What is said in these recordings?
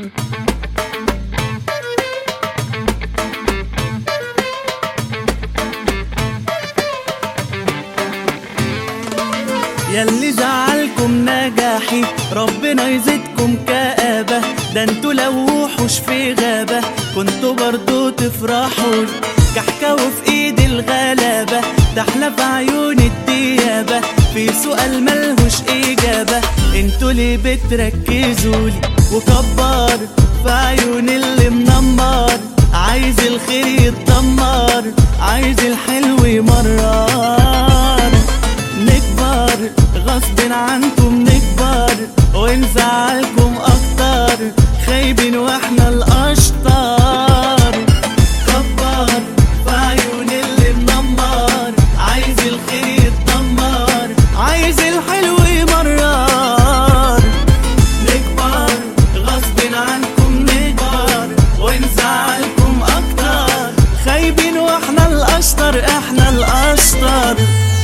ياللي زعلكم نجاحي ربنا يزيدكم كآبة ده انتوا لو وحوش في غابة كنتوا برضو تفرحوا كحكة وفي ايد الغلابة تحلى في عيون الديابة في سؤال ملهوش إجابة انتوا ليه بتركزولي وكبر في عيون اللي منمر عايز الخير يتدمر عايز الحلو يمرر نكبر غصب عنكم نكبر ونزعلكم اكتر خايبين واحنا الاشطر كبر في عيون اللي منمر عايز الخير يتدمر عايز الحلو يمرر نكبر غصب عنكم نكبر ونزعلكم اكتر خايبين واحنا الاشطر احنا الاشطر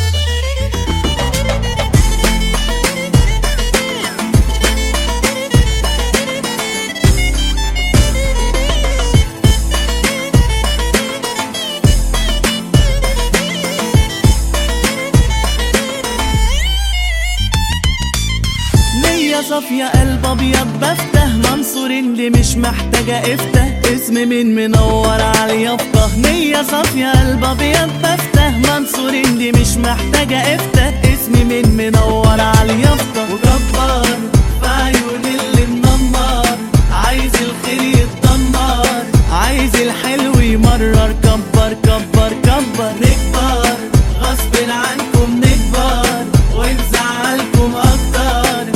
نية صافية قلب ابيض بفتح منصور اللي مش محتاجة افتح اسم مين منور على اليافطة نية صافية قلب ابيض بفتح منصور اللي مش محتاجة افتح اسم مين منور على اليافطة وكبر في عيون اللي منمر عايز الخير يتدمر عايز الحلو يمرر كبر كبر كبر نكبر غصب عنكم نكبر ونزعلكم اكتر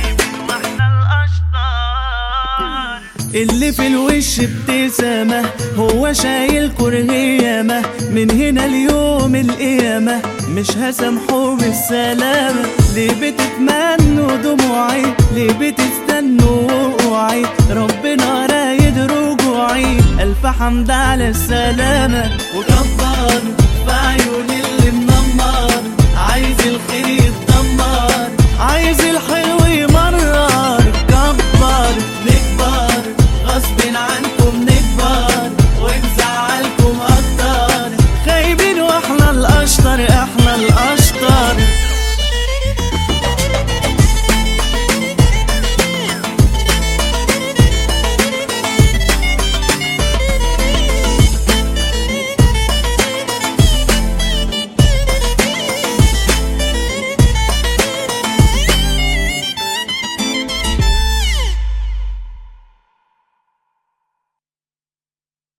اللي في الوش ابتسامة هو شايل كرهيامة من هنا اليوم القيامة مش هسامحه بالسلامة ليه بتتمنوا دموعي ليه بتستنوا وقوعي ربنا رايد رجوعي ألف حمد على السلامة وكبر في عيون اللي منمر عايز الخير يتدمر عايز الحلو يمرر